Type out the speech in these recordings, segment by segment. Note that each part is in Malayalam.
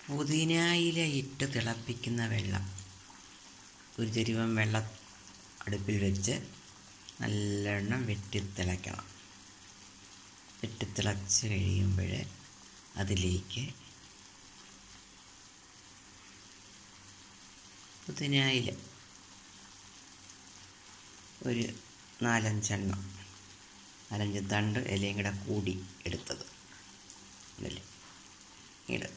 പുതിനായില ഇട്ട് തിളപ്പിക്കുന്ന വെള്ളം ഒരു ചരുവം വെള്ളം അടുപ്പിൽ വെച്ച് നല്ലെണ്ണം വെട്ടിത്തിളയ്ക്കണം വെട്ടിത്തിളച്ച് കഴിയുമ്പോൾ അതിലേക്ക് പുതിനായില ഒരു നാലഞ്ചെണ്ണം നാലഞ്ച് തണ്ട് ഇലയും കൂടെ കൂടി എടുത്തത് ഇതല്ലേ ഇട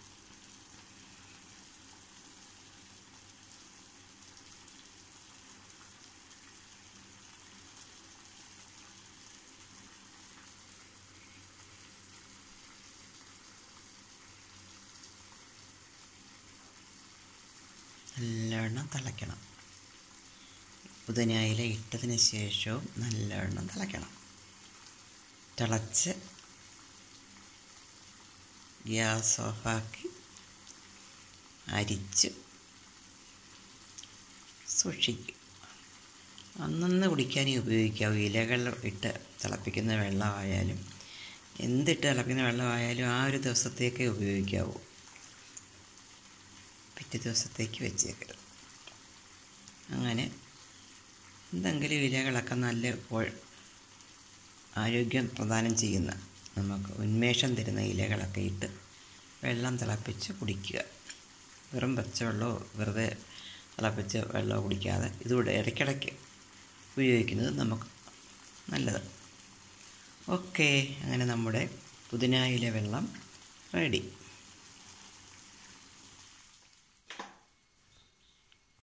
നല്ലവണ്ണം തിളയ്ക്കണം പുതിനയില ഇട്ടതിന് ശേഷവും നല്ലവണ്ണം തിളയ്ക്കണം തിളച്ച് ഗ്യാസ് ഓഫാക്കി അരിച്ച് സൂക്ഷിക്കും അന്നന്ന് കുടിക്കാനേ ഉപയോഗിക്കാവൂ ഇലകൾ ഇട്ട് തിളപ്പിക്കുന്ന വെള്ളമായാലും എന്തിട്ട് തിളപ്പിക്കുന്ന വെള്ളമായാലും ആ ഒരു ദിവസത്തേക്കേ ഉപയോഗിക്കാവൂ പിറ്റേ ദിവസത്തേക്ക് വെച്ചേക്കരുത് അങ്ങനെ എന്തെങ്കിലും ഇലകളൊക്കെ നല്ല പോൾ- ആരോഗ്യം പ്രദാനം ചെയ്യുന്ന നമുക്ക് ഉന്മേഷം തരുന്ന ഇലകളൊക്കെ ഇട്ട് വെള്ളം തിളപ്പിച്ച് കുടിക്കുക വെറും പച്ചവെള്ളമോ വെറുതെ തിളപ്പിച്ച് വെള്ളമോ കുടിക്കാതെ ഇതുകൂടെ ഇടയ്ക്കിടയ്ക്ക് ഉപയോഗിക്കുന്നത് നമുക്ക് നല്ലത് ഓക്കെ അങ്ങനെ നമ്മുടെ പുതിനായില വെള്ളം റെഡി